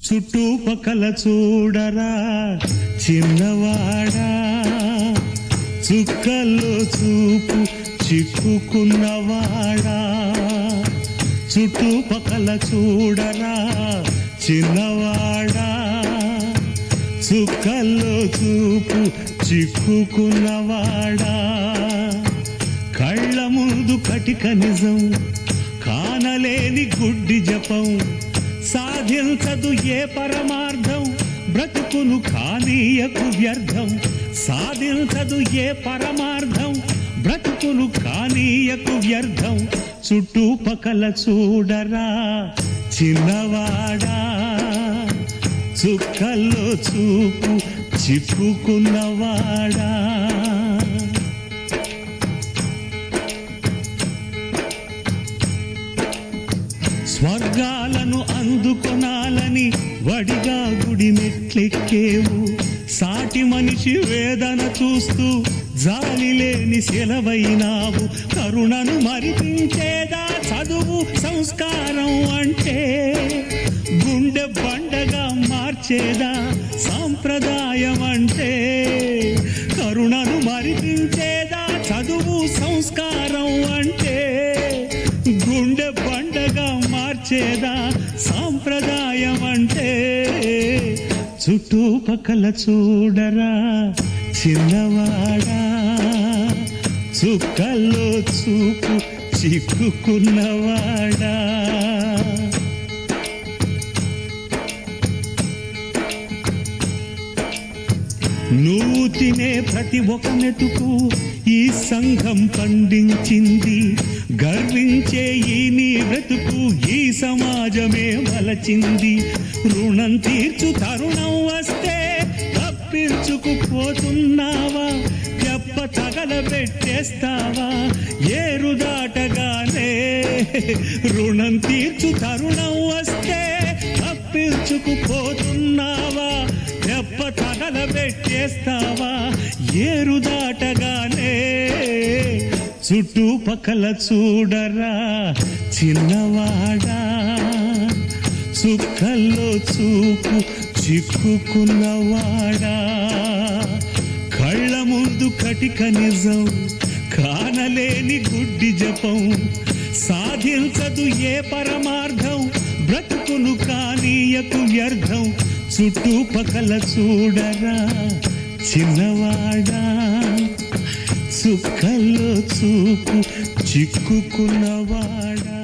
చుట్టుపక్కల చూడరా చిన్నవాడా చుక్కల్లో చూపు చిక్కుకున్నవాడా చుట్టుపక్కల చూడరా చిన్నవాడా చుక్కల్లో చూపు చిక్కుకున్నవాడా కళ్ళ ముందు కటిక నిజం కానలేని గుడ్డి జపం సాధించదు ఏ పరమార్థం బ్రతుకును కానీయకు వ్యర్థం సాధించదు ఏ పరమార్థం బ్రతుకును కానీయకు వ్యర్థం చుట్టుపక్కల చూడరా చిన్నవాడా చుక్కల్లో చూపు చిక్కుకున్నవాడా స్వర్గాలను అందుకొనాలని వడిగా గుడి మెట్లెక్కేవు సాటి మనిషి వేదన చూస్తూ జాలి లేని సెలవైనావు కరుణను మరిపించేదా చదువు సంస్కారం అంటే గుండె బండగా మార్చేదా సాంప్రదాయం అంటే కరుణను మరిపించేదా చదువు సంస్కారం అంటే గుండె బండగా మార్చేదా సాంప్రదాయం అంటే చుట్టుపక్కల చూడరా చిన్నవాడా చుక్కల్లో చూపు చిక్కుకున్నవాడా నువ్వు తినే ప్రతి ఒక మెతుకు ఈ సంఘం పండించింది గర్వించే ఈ నీ బ్రతుకు ఈ సమాజమే వలచింది రుణం తీర్చు తరుణం వస్తే తప్పించుకుపోతున్నావా చెప్ప తగలబెట్టేస్తావా ఏరు దాటగానే రుణం తీర్చు తరుణం వస్తే తప్పించుకుపోతున్నావా దెబ్బ తగలబెట్టేస్తావా ఏరు దాటగానే చుట్టుపక్కల చూడరా చిన్నవాడా చుక్కల్లో చూపు చిక్కుకున్నవాడా కళ్ళ ముందు కటిక నిజం కానలేని గుడ్డి జపం సాధించదు ఏ పరమార్థం బ్రతుకును కానీయకు వ్యర్థం చుట్టుపక్కల చూడరా చిన్నవాడా చుక్కల్లో చూపు చిక్కుకున్నవాడా